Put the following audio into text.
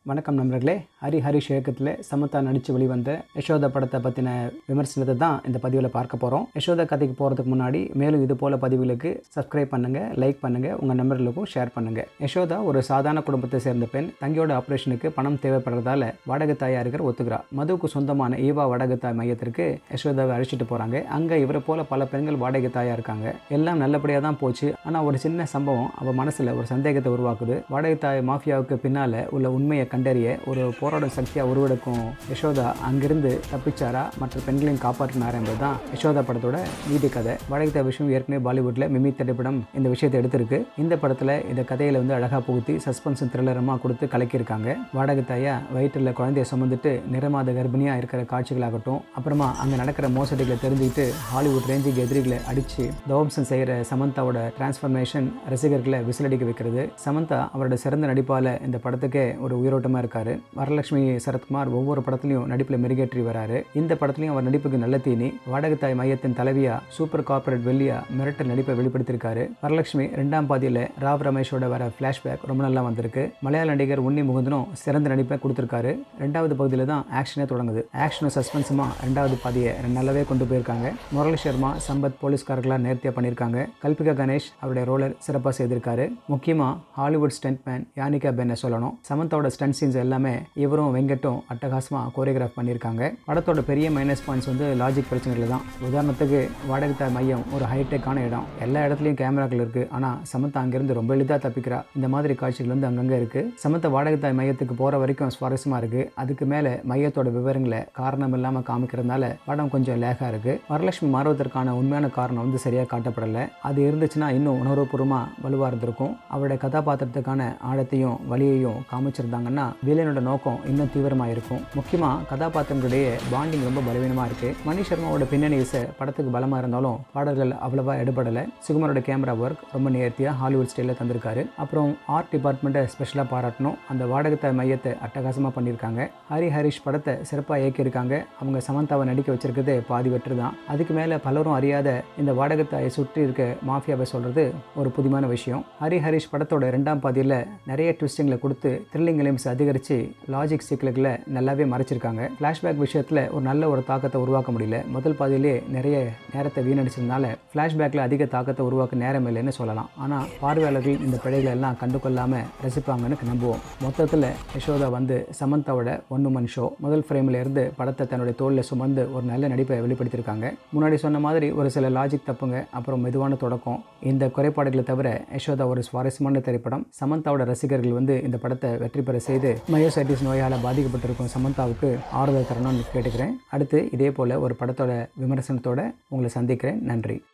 வணக்கம் நண்பர்களே ஹரி ஹரிஷ் இயக்கத்தில் சமந்தா நடித்து வெளிவந்த யசோதா படத்தை பற்றின விமர்சனத்தை தான் இந்த பதிவில் பார்க்க போகிறோம் யசோதா கதைக்கு போகிறதுக்கு முன்னாடி மேலும் இது போல் பதிவுகளுக்கு சப்ஸ்கிரைப் பண்ணுங்கள் லைக் பண்ணுங்கள் உங்கள் நண்பர்களுக்கும் ஷேர் பண்ணுங்கள் யசோதா ஒரு சாதாரண குடும்பத்தை சேர்ந்த பெண் தங்கியோட ஆப்ரேஷனுக்கு பணம் தேவைப்படுறதால வாடகை தாயா இருக்கிற ஒத்துக்கிறா மதுவுக்கு சொந்தமான ஈவா வாடகை தாய் மையத்திற்கு யசோதாவை அழைச்சிட்டு போகிறாங்க அங்கே இவரை போல பல பெண்கள் வாடகை தாயா இருக்காங்க எல்லாம் நல்லபடியாக தான் போச்சு ஆனால் ஒரு சின்ன சம்பவம் அவள் மனசில் ஒரு சந்தேகத்தை உருவாக்குது வாடகை தாய் மாஃபியாவுக்கு பின்னால் உள்ள உண்மையை கண்டறிய ஒரு போராடும் சக்தியாக உருவெடுக்கும் யசோதா அங்கிருந்து தப்பிச்சாரா மற்ற பெண்களையும் காப்பாற்றினார் என்பது தான் யசோதா படத்தோட நீதி கதை வாடகை தாய் விஷயம் ஏற்கனவே பாலிவுட்டில் மிமி திரைப்படம் இந்த விஷயத்தை எடுத்திருக்கு இந்த படத்தில் இந்த கதையில் வந்து அழகாக புகுத்தி சஸ்பென்ஸ் த்ரில்லரமாக கொடுத்து கலக்கியிருக்காங்க வாடகை தாயா வயிற்றில் குழந்தைய சுமந்துட்டு நிறமாத கர்ப்பிணியாக இருக்கிற காட்சிகளாகட்டும் அப்புறமா அங்கே நடக்கிற மோசடிகளை தெரிஞ்சுக்கிட்டு ஹாலிவுட் ரேஞ்சுக்கு எதிரிகளை அடித்து தவம்சம் செய்கிற சமந்தாவோட டிரான்ஸ்ஃபர்மேஷன் ரசிகர்களை விசிலடிக்க வைக்கிறது சமந்தா அவரோட சிறந்த நடிப்பால் இந்த படத்துக்கே ஒரு உயிரோட்டமாக இருக்காரு வரலட்சுமி சரத்குமார் ஒவ்வொரு படத்துலையும் நடிப்பில் மெருகேற்றி வராரு இந்த படத்துலையும் அவர் நடிப்புக்கு நல்ல தீனி வாடகை தாய் மையத்தின் தலைவியா சூப்பர் கார்பரேட் வெள்ளியா மிரட்டல் நடிப்பை வெளிப்படுத்தியிருக்காரு வரலட்சுமி ரெண்டாம் பாதியில் ராவ் ரமேஷோட வர ஃப்ளாஷ்பேக் ரொம்ப நல்லா வந்திருக்கு மலையாள நடிகர் உன்னி முகுந்தனும் சிறந்த நடிப்பை கொடுத்துருக்காரு ரெண்டாவது பகுதியில் தான் ஆக்ஷனே தொடங்குது ஆக்ஷனும் சஸ்பென்ஸுமா ரெண்டாவது பாதியை நல்லாவே கொண்டு போயிருக்காங்க முரளி சர்மா சம்பத் போலீஸ்காரர்களாக நேர்த்தியாக பண்ணியிருக்காங்க கல்பிகா கணேஷ் அவருடைய ரோலர் சிறப்பாக செய்திருக்காரு முக்கியமாக ஹாலிவுட் ஸ்டண்ட் மேன் யானிகா பென்னை சொல்லணும் சமந்தாவோட ஸ்டண்ட் சீன்ஸ் எல்லாமே இவரும் வெங்கட்டும் அட்டகாசமாக கோரியோகிராஃப் பண்ணியிருக்காங்க படத்தோட பெரிய மைனஸ் பாயிண்ட்ஸ் வந்து லாஜிக் பிரச்சனைகள் தான் உதாரணத்துக்கு வாடகை தாய் மையம் ஒரு ஹைடெக்கான இடம் எல்லா இடத்துலையும் கேமராக்கள் இருக்குது ஆனால் சமந்தா அங்கேருந்து ரொம்ப எளிதாக தப்பிக்கிறா இந்த மாதிரி காட்சிகள் வந்து அங்கங்கே இருக்குது சமந்தா வாடகை தாய் மையத்துக்கு போகிற வரைக்கும் சுவாரஸ்யமாக இருக்குது அதுக்கு மேலே மையத்தோட விவரங்களை காரணம் இல்லாமல் காமிக்கிறதுனால படம் கொஞ்சம் லேகாக இருக்குது வரலட்சுமி மாறுவதற்கான உண்மையான காரணம் வந்து சரியாக காட்டப்படலை அது இருந்துச்சுன்னா இன்னும் உணர்வுபூர்வமாக வலுவாக இருந்திருக்கும் அவருடைய கதாபாத்திரத்துக்கான ஆழத்தையும் வலியையும் காமிச்சிருந்தாங்கன்னா வில்லனோட நோக்கம் இன்னும் தீவிரமாக இருக்கும் முக்கியமாக கதாபாத்திரங்களுடைய பாண்டிங் ரொம்ப பலவீனமாக இருக்குது மணி சர்மாவோட பின்னணி இசை படத்துக்கு பலமாக இருந்தாலும் பாடல்கள் அவ்வளவா எடுபடலை சுகுமாரோட கேமரா ஒர்க் ரொம்ப நேர்த்தியாக ஹாலிவுட் ஸ்டைலில் தந்திருக்காரு அப்புறம் ஆர்ட் டிபார்ட்மெண்ட்டை ஸ்பெஷலாக பாராட்டணும் அந்த வாடகத்தை மையத்தை அட்டகாசமாக பண்ணியிருக்காங்க ஹரி ஹரிஷ் படத்தை சிறப்பாக இயக்கியிருக்காங்க அவங்க சமந்தாவை நடிக்க வச்சிருக்கிறது பாதி வெற்றி தான் அதுக்கு மேலே பலரும் அறியாத இந்த வாடகத்தாயை சுற்றி இருக்க மாஃபியாவை சொல்கிறது ஒரு புதுமையான விஷயம் ஹரி ஹரிஷ் படத்தோட ரெண்டாம் பாதியில் நிறைய ட்விஸ்டிங்களை கொடுத்து த்ரில்லிங் எலிம்ஸ் அதிகரித்து லாஜிக் சிக்கல்களை நல்லாவே மறைச்சிருக்காங்க ஃப்ளாஷ்பேக் விஷயத்தில் ஒரு நல்ல ஒரு தாக்கத்தை உருவாக்க முடியல முதல் பாதியிலே நிறைய நேரத்தை வீணடிச்சதுனால ஃப்ளாஷ்பேக்கில் அதிக தாக்கத்தை உருவாக்க நேரம் இல்லைன்னு சொல்லலாம் ஆனால் பார்வையாளர்கள் இந்த பிழைகளை எல்லாம் கண்டுகொள்ளாமல் ரசிப்பாங்கன்னு நம்புவோம் மொத்தத்தில் யசோதா வந்து சமந்தாவோட ஒன் உமன் ஷோ முதல் ஃப்ரேமில் இருந்து படத்தை தன்னுடைய தோளில் சுமந்து ஒரு நல்ல நடிப்பை வெளிப்படுத்தியிருக்காங்க முன்னாடி சொன்ன மாதிரி ஒரு சில லாஜிக் தப்புங்க அப்புறம் மெதுவான தொடக்கம் இந்த குறைபாடுகளை தவிர யசோதா ஒரு சுவாரஸ்யமான திரைப்படம் சமந்தாவோட ரசிகர்கள் வந்து இந்த படத்தை வெற்றி பெற செய்து மயோசைட்டிஸ் நோயால் பாதிக்கப்பட்டிருக்கும் சமந்தாவுக்கு ஆறுதல் தரணும்னு கேட்டுக்கிறேன் அடுத்து இதே போல் ஒரு படத்தோட விமர்சனத்தோட உங்களை சந்திக்கிறேன் நன்றி